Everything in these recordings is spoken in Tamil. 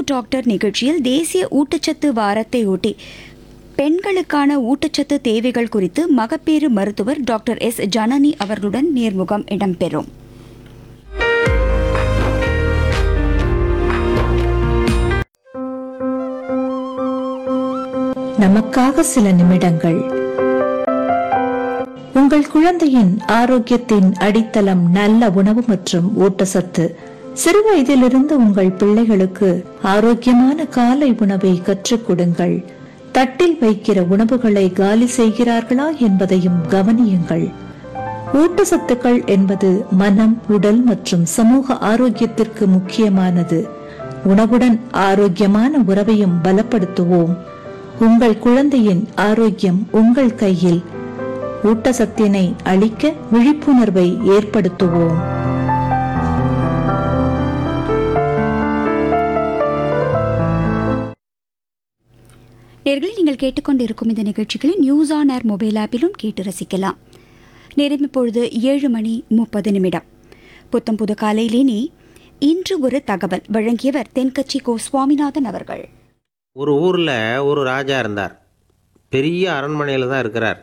டாக்டர் நிகழ்ச்சியில் தேசிய ஊட்டச்சத்து வாரத்தை ஒட்டி பெண்களுக்கான ஊட்டச்சத்து தேவைகள் குறித்து மகப்பேறு மருத்துவர் டாக்டர் எஸ் ஜனனி அவர்களுடன் நேர்முகம் இடம்பெறும் நமக்காக சில நிமிடங்கள் உங்கள் குழந்தையின் ஆரோக்கியத்தின் அடித்தளம் நல்ல உணவு மற்றும் ஊட்டச்சத்து சிறு வயதிலிருந்து உங்கள் பிள்ளைகளுக்கு ஆரோக்கியமான காலை உணவை கற்றுக் கொடுங்கள் தட்டில் வைக்கிற உணவுகளை காலி செய்கிறார்களா என்பதையும் கவனியுங்கள் ஊட்டச்சத்துக்கள் என்பது மனம் உடல் மற்றும் சமூக ஆரோக்கியத்திற்கு முக்கியமானது உணவுடன் ஆரோக்கியமான உறவையும் பலப்படுத்துவோம் உங்கள் குழந்தையின் ஆரோக்கியம் உங்கள் கையில் ஊட்டச்சத்தினை அளிக்க விழிப்புணர்வை ஏற்படுத்துவோம் நேர்களில் நீங்கள் கேட்டுக்கொண்டிருக்கும் இந்த நிகழ்ச்சிகளை நியூஸ் ஆன் ஏர் மொபைல் ஆப்பிலும் கேட்டு ரசிக்கலாம் நேரம் இப்பொழுது ஏழு மணி முப்பது நிமிடம் புத்தம் புது காலையிலேனே இன்று ஒரு தகவல் வழங்கியவர் தென்கட்சி கோ சுவாமிநாதன் அவர்கள் ஒரு ஊரில் ஒரு ராஜா இருந்தார் பெரிய அரண்மனையில் தான் இருக்கிறார்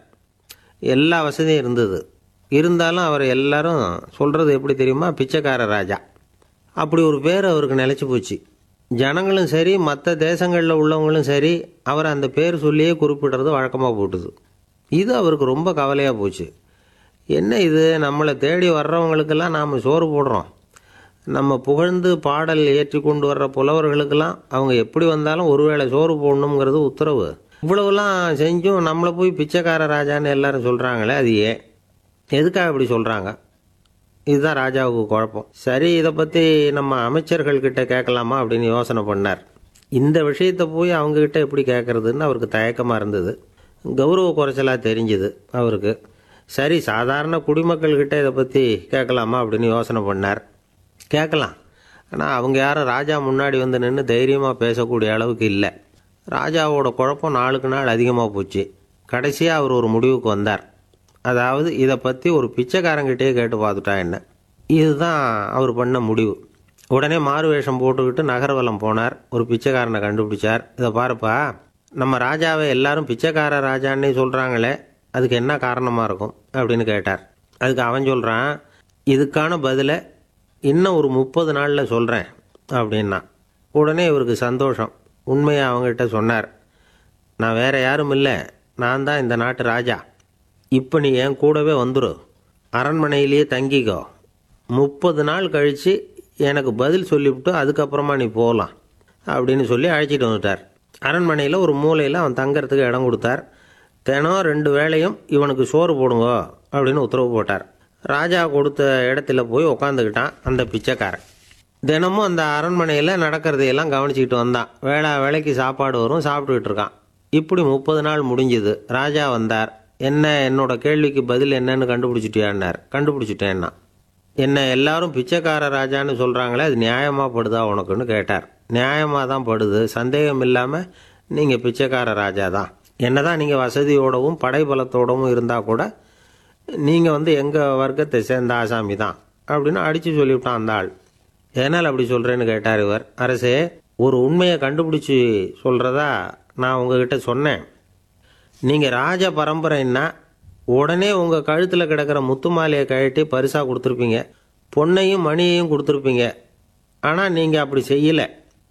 எல்லா வசதியும் இருந்தது இருந்தாலும் அவர் எல்லாரும் சொல்கிறது எப்படி தெரியுமா பிச்சைக்கார ராஜா அப்படி ஒரு பேர் அவருக்கு நிலச்சி போச்சு ஜனங்களும் சரி மற்ற தேசங்களில் உள்ளவங்களும் சரி அவர் அந்த பேர் சொல்லியே குறிப்பிடுறது வழக்கமாக போட்டுது இது அவருக்கு ரொம்ப கவலையாக போச்சு என்ன இது நம்மளை தேடி வர்றவங்களுக்கெல்லாம் நாம் சோறு போடுறோம் நம்ம புகழ்ந்து பாடல் ஏற்றி கொண்டு வர்ற புலவர்களுக்கெல்லாம் அவங்க எப்படி வந்தாலும் ஒருவேளை சோறு போடணுங்கிறது உத்தரவு இவ்வளவுலாம் செஞ்சும் நம்மளை போய் பிச்சைக்கார ராஜான்னு எல்லாரும் சொல்கிறாங்களே அது ஏன் எதுக்காக இப்படி சொல்கிறாங்க இதுதான் ராஜாவுக்கு குழப்பம் சரி இதை பற்றி நம்ம அமைச்சர்கள்கிட்ட கேட்கலாமா அப்படின்னு யோசனை பண்ணார் இந்த விஷயத்தை போய் அவங்கக்கிட்ட எப்படி கேட்குறதுன்னு அவருக்கு தயக்கமாக இருந்தது கௌரவ குறைச்சலாக தெரிஞ்சுது அவருக்கு சரி சாதாரண குடிமக்கள்கிட்ட இதை பற்றி கேட்கலாமா அப்படின்னு யோசனை பண்ணார் கேட்கலாம் ஆனால் அவங்க யாரும் ராஜா முன்னாடி வந்து நின்று தைரியமாக பேசக்கூடிய அளவுக்கு இல்லை ராஜாவோட குழப்பம் நாளுக்கு நாள் அதிகமாக போச்சு கடைசியாக அவர் ஒரு முடிவுக்கு வந்தார் அதாவது இதை பற்றி ஒரு பிச்சைக்காரங்கிட்டே கேட்டு பார்த்துட்டா என்ன இதுதான் அவர் பண்ண முடிவு உடனே மாறு வேஷம் போட்டுக்கிட்டு நகர்வலம் போனார் ஒரு பிச்சைக்காரனை கண்டுபிடிச்சார் இதை பாருப்பா நம்ம ராஜாவை எல்லாரும் பிச்சைக்கார ராஜான்னே சொல்கிறாங்களே அதுக்கு என்ன காரணமாக இருக்கும் அப்படின்னு கேட்டார் அதுக்கு அவன் சொல்கிறான் இதுக்கான பதிலை இன்னும் ஒரு முப்பது நாளில் சொல்கிறேன் அப்படின்னா உடனே இவருக்கு சந்தோஷம் உண்மையை அவங்ககிட்ட சொன்னார் நான் வேற யாரும் இல்லை நான் தான் இந்த நாட்டு ராஜா இப்போ நீ என் கூடவே வந்துரு அரண்மனையிலேயே தங்கிக்கோ முப்பது நாள் கழித்து எனக்கு பதில் சொல்லிவிட்டு அதுக்கப்புறமா நீ போகலாம் அப்படின்னு சொல்லி அழைச்சிட்டு வந்துட்டார் அரண்மனையில் ஒரு மூலையில் அவன் தங்கறதுக்கு இடம் கொடுத்தார் தினம் ரெண்டு வேளையும் இவனுக்கு சோறு போடுங்க அப்படின்னு உத்தரவு போட்டார் ராஜா கொடுத்த இடத்துல போய் உக்காந்துக்கிட்டான் அந்த பிச்சைக்காரன் தினமும் அந்த அரண்மனையில் நடக்கிறதையெல்லாம் கவனிச்சிக்கிட்டு வந்தான் வேளா வேலைக்கு சாப்பாடு வரும் சாப்பிட்டுக்கிட்டு இருக்கான் இப்படி முப்பது நாள் முடிஞ்சுது ராஜா வந்தார் என்ன என்னோட கேள்விக்கு பதில் என்னன்னு கண்டுபிடிச்சிட்டியான்னார் கண்டுபிடிச்சிட்டேன்னா என்ன எல்லாரும் பிச்சைக்கார ராஜான்னு சொல்கிறாங்களே அது நியாயமாக படுதா உனக்குன்னு கேட்டார் நியாயமாக தான் படுது சந்தேகம் இல்லாமல் நீங்கள் பிச்சைக்கார ராஜா தான் என்னதான் நீங்கள் வசதியோடவும் படைபலத்தோடவும் இருந்தால் கூட நீங்கள் வந்து எங்கள் வர்க்கத்தை சேர்ந்த ஆசாமி தான் அப்படின்னு அடித்து சொல்லிவிட்டான் அந்த ஆள் ஏனால் அப்படி சொல்கிறேன்னு கேட்டார் இவர் அரசே ஒரு உண்மையை கண்டுபிடிச்சி சொல்கிறதா நான் உங்ககிட்ட சொன்னேன் நீங்கள் ராஜ பரம்பரைன்னா உடனே உங்கள் கழுத்தில் கிடக்கிற முத்து மாலையை கழட்டி பரிசாக கொடுத்துருப்பீங்க பொண்ணையும் மணியையும் கொடுத்துருப்பீங்க ஆனால் நீங்கள் அப்படி செய்யலை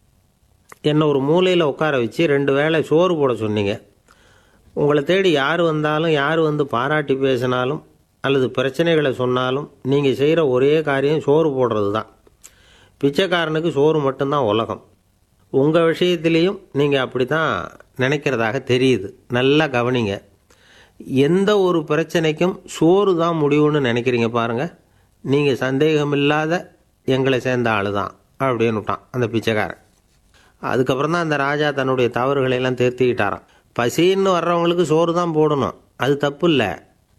என்னை ஒரு மூலையில் உட்கார வச்சு ரெண்டு வேளை சோறு போட சொன்னீங்க உங்களை தேடி யார் வந்தாலும் யார் வந்து பாராட்டி பேசினாலும் அல்லது பிரச்சனைகளை சொன்னாலும் நீங்கள் செய்கிற ஒரே காரியம் சோறு போடுறது தான் பிச்சைக்காரனுக்கு சோறு மட்டும்தான் உலகம் உங்கள் விஷயத்திலையும் நீங்கள் அப்படி தான் நினைக்கிறதாக தெரியுது நல்லா கவனிங்க எந்த ஒரு பிரச்சனைக்கும் சோறு தான் முடிவுன்னு நினைக்கிறீங்க பாருங்கள் நீங்கள் சந்தேகமில்லாத எங்களை சேர்ந்த ஆள் தான் அப்படின்னு விட்டான் அந்த பிச்சைக்காரன் அதுக்கப்புறம் தான் அந்த ராஜா தன்னுடைய தவறுகளை எல்லாம் திருத்திக்கிட்டாராம் பசின்னு வர்றவங்களுக்கு சோறு தான் போடணும் அது தப்பு இல்லை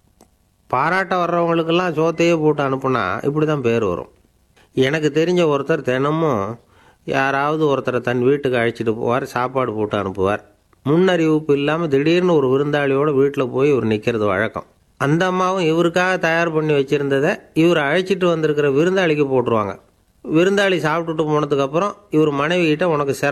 பாராட்ட வர்றவங்களுக்கெல்லாம் சோத்தையே போட்டு அனுப்புனா இப்படி தான் பேர் வரும் எனக்கு தெரிஞ்ச ஒருத்தர் தினமும் யாராவது ஒருத்தரை தன் வீட்டுக்கு அழைச்சிட்டு போவார் சாப்பாடு போட்டு அனுப்புவார் முன்னறிவிப்பு இல்லாமல் திடீர்னு ஒரு விருந்தாளியோட வீட்டில் போய் இவர் நிற்கிறது வழக்கம் அந்த அம்மாவும் இவருக்காக தயார் பண்ணி வச்சுருந்ததை இவர் அழைச்சிட்டு வந்திருக்கிற விருந்தாளிக்கு போட்டுருவாங்க விருந்தாளி சாப்பிட்டுட்டு போனதுக்கப்புறம் இவர் மனைவி கிட்ட உனக்கு சிரமம்